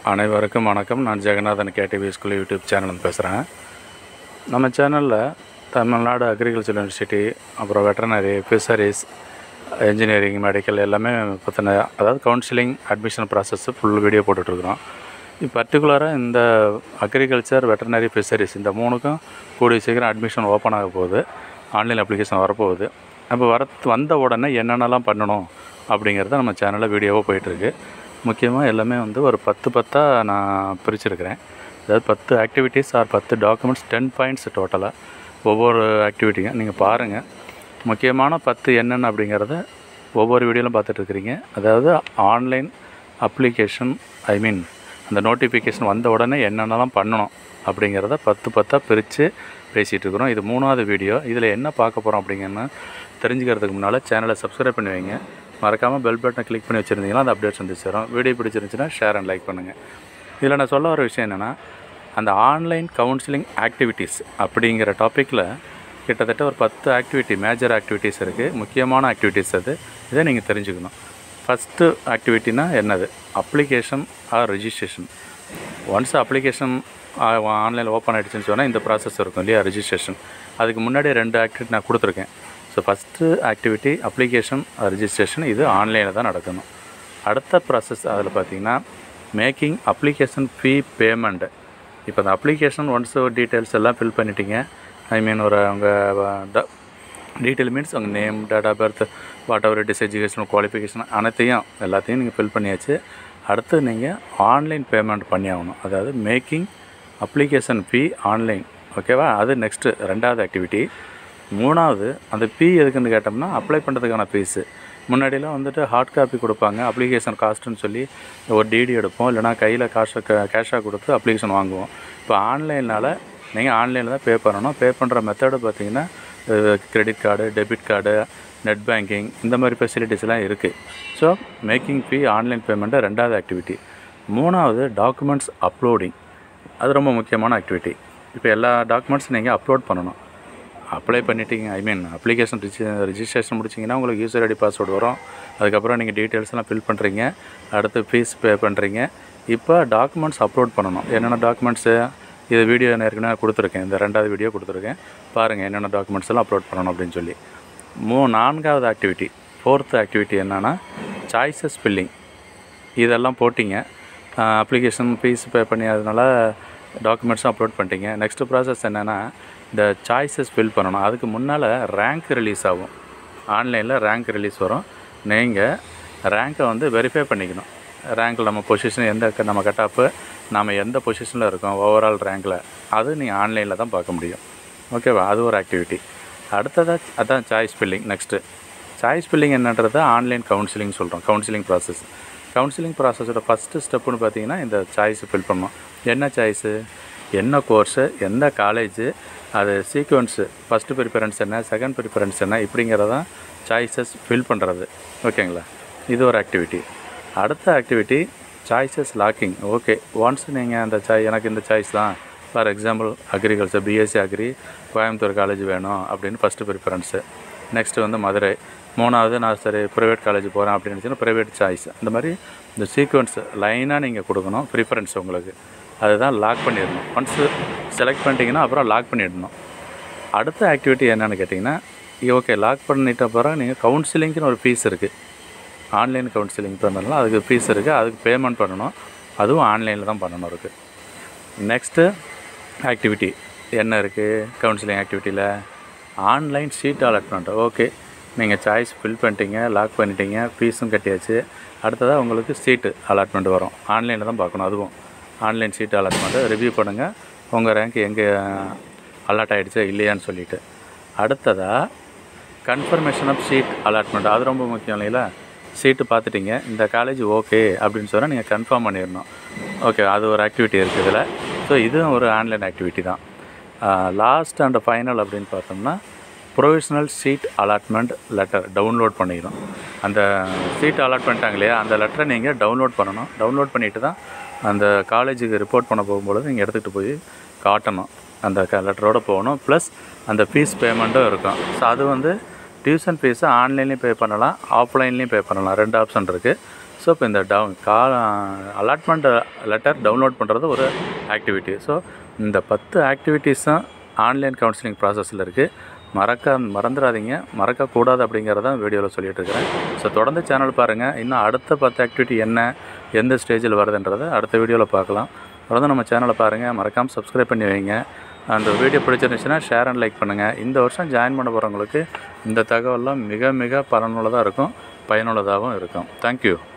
அனைவருக்கும் வணக்கம் நான் Jeganathan KTV school YouTube channel பேசுகிறேன் நம்ம சேனலில் தமிழ்நாடு அக்ரிகல்ச்சர் யூனிவர்சிட்டி அப்புறம் வெட்டர்னரி ஃபிஷரிஸ் இன்ஜினியரிங் மெடிக்கல் எல்லாமே பற்றின அதாவது counselling admission process full video போட்டுட்ருக்குறோம் இப்போ பர்டிகுலராக இந்த அக்ரிகல்ச்சர் வெட்டர்னரி ஃபிஷரிஸ் இந்த மூணுக்கும் கூடிய சீக்கிரம் அட்மிஷன் ஓப்பன் ஆக போகுது ஆன்லைன் அப்ளிகேஷன் வரப்போகுது அப்போ வர வந்த உடனே என்னென்னலாம் பண்ணணும் அப்படிங்கிறத நம்ம சேனலில் வீடியோவாக போயிட்டுருக்கு முக்கியமாக எல்லாமே வந்து ஒரு பத்து பத்தாக நான் பிரிச்சிருக்கிறேன் அதாவது பத்து ஆக்டிவிட்டீஸ் ஆர் பத்து டாக்குமெண்ட்ஸ் டென் பாயிண்ட்ஸ் டோட்டலாக ஒவ்வொரு ஆக்டிவிட்டியும் நீங்கள் பாருங்கள் முக்கியமான பத்து என்னென்ன அப்படிங்கிறத ஒவ்வொரு வீடியோவிலும் பார்த்துட்ருக்குறீங்க அதாவது ஆன்லைன் அப்ளிகேஷன் ஐ மீன் அந்த நோட்டிஃபிகேஷன் வந்த உடனே என்னென்னலாம் பண்ணணும் அப்படிங்கிறத பத்து பத்தாக பிரித்து பேசிகிட்டு இருக்கிறோம் இது மூணாவது வீடியோ இதில் என்ன பார்க்க போகிறோம் அப்படிங்கன்னு தெரிஞ்சுக்கிறதுக்கு முன்னால் சேனலை சப்ஸ்கிரைப் பண்ணி வைங்க மறக்காமல் பெல் பட்டனை கிளிக் பண்ணி வச்சுருந்தீங்கன்னா அந்த அப்டேட்ஸ் வந்து சேரும் வீடியோ பிடிச்சிருந்துச்சுன்னா ஷேர் அண்ட் லைக் பண்ணுங்கள் இதில் நான் சொல்ல வர விஷயம் என்னென்னா அந்த ஆன்லைன் கவுன்சிலிங் ஆக்டிவிட்டீஸ் அப்படிங்கிற டாப்பிக்கில் கிட்டத்தட்ட ஒரு பத்து ஆக்டிவிட்டி மேஜர் ஆக்டிவிட்டீஸ் இருக்குது முக்கியமான ஆக்டிவிட்டீஸ் அது இதை நீங்கள் தெரிஞ்சுக்கணும் ஃபஸ்ட்டு ஆக்டிவிட்டினா என்னது application or registration once application ஆன்லைனில் ஓப்பன் ஆகிடுச்சுன்னு சொன்னால் இந்த ப்ராசஸ் இருக்கும் இல்லையா ரெஜிஸ்ட்ரேஷன் அதுக்கு முன்னாடி ரெண்டு ஆக்டிவிட்டி நான் கொடுத்துருக்கேன் so first activity application registration இது ஆன்லைனில் தான் நடக்கணும் அடுத்த ப்ராசஸ் அதில் பார்த்தீங்கன்னா மேக்கிங் அப்ளிகேஷன் ஃபீ பேமெண்ட்டு இப்போ அந்த அப்ளிகேஷன் ஒன்ஸ் டீட்டெயில்ஸ் எல்லாம் ஃபில் பண்ணிட்டீங்க ஐ மீன் ஒரு அவங்க டீட்டெயில் மீன்ஸ் உங்கள் name date of birth whatever it is educational qualification அனைத்தையும் எல்லாத்தையும் நீங்கள் ஃபில் பண்ணியாச்சு அடுத்து நீங்கள் ஆன்லைன் பேமெண்ட் பண்ணி ஆகணும் அதாவது மேக்கிங் அப்ளிகேஷன் ஃபீ ஆன்லைன் ஓகேவா அது நெக்ஸ்ட்டு ரெண்டாவது ஆக்டிவிட்டி மூணாவது அந்த ஃபீ எதுக்குன்னு கேட்டோம்னா அப்ளை பண்ணுறதுக்கான ஃபீஸு முன்னாடிலாம் வந்துட்டு ஹார்ட் காப்பி கொடுப்பாங்க அப்ளிகேஷன் காஸ்ட்டுன்னு சொல்லி ஒரு டிடி எடுப்போம் இல்லைனா கையில் காசை கேஷாக கொடுத்து அப்ளிகேஷன் வாங்குவோம் இப்போ ஆன்லைனால் நீங்கள் ஆன்லைனில் தான் பே பண்ணணும் பே பண்ணுற மெத்தடு பார்த்தீங்கன்னா credit card debit card net banking இந்த மாதிரி ஃபெசிலிட்டிஸ்லாம் இருக்குது so making fee online payment ரெண்டாவது ஆக்டிவிட்டி மூணாவது டாக்குமெண்ட்ஸ் அப்லோடிங் அது ரொம்ப முக்கியமான ஆக்டிவிட்டி இப்போ எல்லா டாக்குமெண்ட்ஸும் நீங்கள் அப்லோட் பண்ணணும் அப்ளை பண்ணிட்டீங்க ஐ மீன் அப்ளிகேஷன் ரிஜி ரிஜிஸ்ட்ரேஷன் முடிச்சிங்கன்னா உங்களுக்கு யூசர் ஐடி பாஸ்வேர்டு வரும் அதுக்கப்புறம் நீங்கள் டீட்டெயில்ஸ்லாம் ஃபில் பண்ணுறீங்க அடுத்து ஃபீஸ் பே பண்ணுறீங்க இப்போ டாக்குமெண்ட்ஸ் அப்லோட் பண்ணணும் என்னென்ன டாக்குமெண்ட்ஸு இது வீடியோ நான் ஏற்கனவே கொடுத்துருக்கேன் இந்த ரெண்டாவது வீடியோ கொடுத்துருக்கேன் பாருங்கள் என்னென்ன டாக்குமெண்ட்ஸ் எல்லாம் அப்லோட் பண்ணணும் அப்படின்னு சொல்லி மூ நான்காவது ஆக்டிவிட்டி ஃபோர்த்து ஆக்டிவிட்டி என்னென்னா சாய்ஸஸ் ஃபில்லிங் இதெல்லாம் போட்டிங்க அப்ளிகேஷன் ஃபீஸ் பே பண்ணி அதனால டாக்குமெண்ட்ஸும் அப்லோட் பண்ணிட்டீங்க நெக்ஸ்ட்டு ப்ராசஸ் என்னென்னா இந்த சாய்ஸஸ் ஃபில் பண்ணணும் அதுக்கு முன்னால் ரேங்க் ரிலீஸ் ஆகும் ஆன்லைனில் ரேங்க் ரிலீஸ் வரும் நீங்கள் ரேங்க்கை வந்து வெரிஃபை பண்ணிக்கணும் ரேங்க்கில் நம்ம பொசிஷன் எந்த க- நம்ம கட்டாப்பு நம்ம எந்த பொசிஷனில் இருக்கோம் ஓவரால் ரேங்க்கில் அது நீங்கள் ஆன்லைனில் தான் பார்க்க முடியும் ஓகேவா அது ஒரு ஆக்டிவிட்டி அடுத்ததாக அதான் choice filling next choice filling என்னன்றது ஆன்லைன் கவுன்சிலிங் சொல்கிறோம் கவுன்சிலிங் ப்ராசஸ் கவுன்சிலிங் ப்ராசஸோட ஃபஸ்ட்டு ஸ்டெப்புன்னு பார்த்தீங்கன்னா இந்த சாய்ஸ் ஃபில் பண்ணணும் என்ன சாய்ஸு என்ன கோர்ஸு எந்த காலேஜு அது சீக்வன்ஸு ஃபஸ்ட்டு ப்ரிஃபரன்ஸ் என்ன செகண்ட் ப்ரிஃபரன்ஸ் என்ன இப்படிங்கிறதான் சாய்ஸஸ் ஃபில் பண்ணுறது ஓகேங்களா இது ஒரு ஆக்டிவிட்டி அடுத்த activity choices locking okay once நீங்கள் அந்த சாய் எனக்கு இந்த சாய்ஸ் தான் for example agriculture BSc agri Coimbatore college வேணும் அப்படின்னு ஃபஸ்ட்டு ப்ரிஃபரன்ஸு நெக்ஸ்ட்டு வந்து மதுரை மூணாவது நான் சரி ப்ரைவேட் காலேஜ் போகிறேன் அப்படின்னு நினச்சின்னா ப்ரைவேட் சாய்ஸ் இந்த மாதிரி இந்த சீக்வன்ஸ் லைனாக நீங்கள் கொடுக்கணும் ப்ரிஃபரன்ஸ் உங்களுக்கு அதுதான் லாக் பண்ணிடணும் ஒன்ஸ் செலக்ட் பண்ணிட்டீங்கன்னா அப்புறம் லாக் பண்ணிடணும் அடுத்த ஆக்டிவிட்டி என்னென்னு கேட்டிங்கன்னா ஓகே லாக் பண்ணிட்ட அப்புறம் நீங்கள் கவுன்சிலிங்க்குன்னு ஒரு ஃபீஸ் இருக்குது ஆன்லைன் கவுன்சிலிங் பண்ணலாம் அதுக்கு ஃபீஸ் இருக்குது அதுக்கு பேமெண்ட் பண்ணணும் அதுவும் ஆன்லைனில் தான் பண்ணணும் இருக்குது நெக்ஸ்ட்டு ஆக்டிவிட்டி என்ன இருக்குது கவுன்சிலிங் ஆக்டிவிட்டியில் ஆன்லைன் சீட் அலாட்மெண்ட் ஓகே நீங்கள் சாய்ஸ் ஃபில் பண்ணிட்டீங்க லாக் பண்ணிட்டீங்க ஃபீஸும் கட்டியாச்சு அடுத்ததாக உங்களுக்கு சீட்டு அலாட்மெண்ட் வரும் ஆன்லைனில் தான் பார்க்கணும் அதுவும் ஆன்லைன் சீட் அலாட்மெண்ட்டு ரிவ்யூ பண்ணுங்கள் உங்கள் ரேங்க் எங்கே அலாட் ஆகிடுச்சா இல்லையான்னு சொல்லிட்டு அடுத்ததாக கன்ஃபர்மேஷன் ஆஃப் சீட் அலாட்மெண்ட் அது ரொம்ப முக்கியம் இல்லைங்களா சீட்டு பார்த்துட்டீங்க இந்த காலேஜ் ஓகே அப்படின்னு சொன்னால் நீங்கள் கன்ஃபார்ம் பண்ணிடணும் ஓகே அது ஒரு ஆக்டிவிட்டி இருக்குது இதில் ஸோ இதுவும் ஒரு ஆன்லைன் ஆக்டிவிட்டி தான் லாஸ்ட் அண்ட் ஃபைனல் அப்படின்னு பார்த்தோம்னா provisional seat allotment letter download பண்ணிக்கணும் அந்த சீட் அலாட் பண்ணிட்டாங்க இல்லையா அந்த லெட்டரை நீங்கள் டவுன்லோட் பண்ணணும் டவுன்லோட் பண்ணிட்டு தான் அந்த காலேஜுக்கு ரிப்போர்ட் பண்ண போகும்பொழுது நீங்கள் எடுத்துகிட்டு போய் காட்டணும் அந்த க லெட்டரோடு போகணும் ப்ளஸ் அந்த ஃபீஸ் பேமெண்ட்டும் இருக்கும் ஸோ அது வந்து டியூஷன் ஃபீஸை ஆன்லைன்லேயும் பே பண்ணலாம் ஆஃப்லைன்லேயும் பே பண்ணலாம் ரெண்டு ஆப்ஷன் இருக்குது ஸோ இப்போ இந்த டவுன் கா அலாட்மெண்ட் லெட்டர் டவுன்லோட் பண்ணுறது ஒரு ஆக்டிவிட்டி ஸோ இந்த பத்து ஆக்டிவிட்டீஸும் ஆன்லைன் கவுன்சிலிங் ப்ராசஸில் இருக்குது மறக்க மறந்துடாதீங்க மறக்கக்கூடாது அப்படிங்கிறத வீடியோவில் சொல்லிட்டு இருக்கிறேன் ஸோ தொடர்ந்து சேனல் பாருங்கள் இன்னும் அடுத்த பத்து ஆக்டிவிட்டி என்ன எந்த ஸ்டேஜில் வருதுன்றதை அடுத்த வீடியோவில் பார்க்கலாம் தொடர்ந்து நம்ம சேனலை பாருங்கள் மறக்காமல் சப்ஸ்கிரைப் பண்ணி வைங்க அந்த வீடியோ பிடிச்சிருந்துச்சுன்னா ஷேர் அண்ட் லைக் பண்ணுங்கள் இந்த வருஷம் ஜாயின் பண்ண போகிறவங்களுக்கு இந்த தகவல்லாம் மிக மிக பலனுள்ளதாக இருக்கும் பயனுள்ளதாகவும் இருக்கும் தேங்க்யூ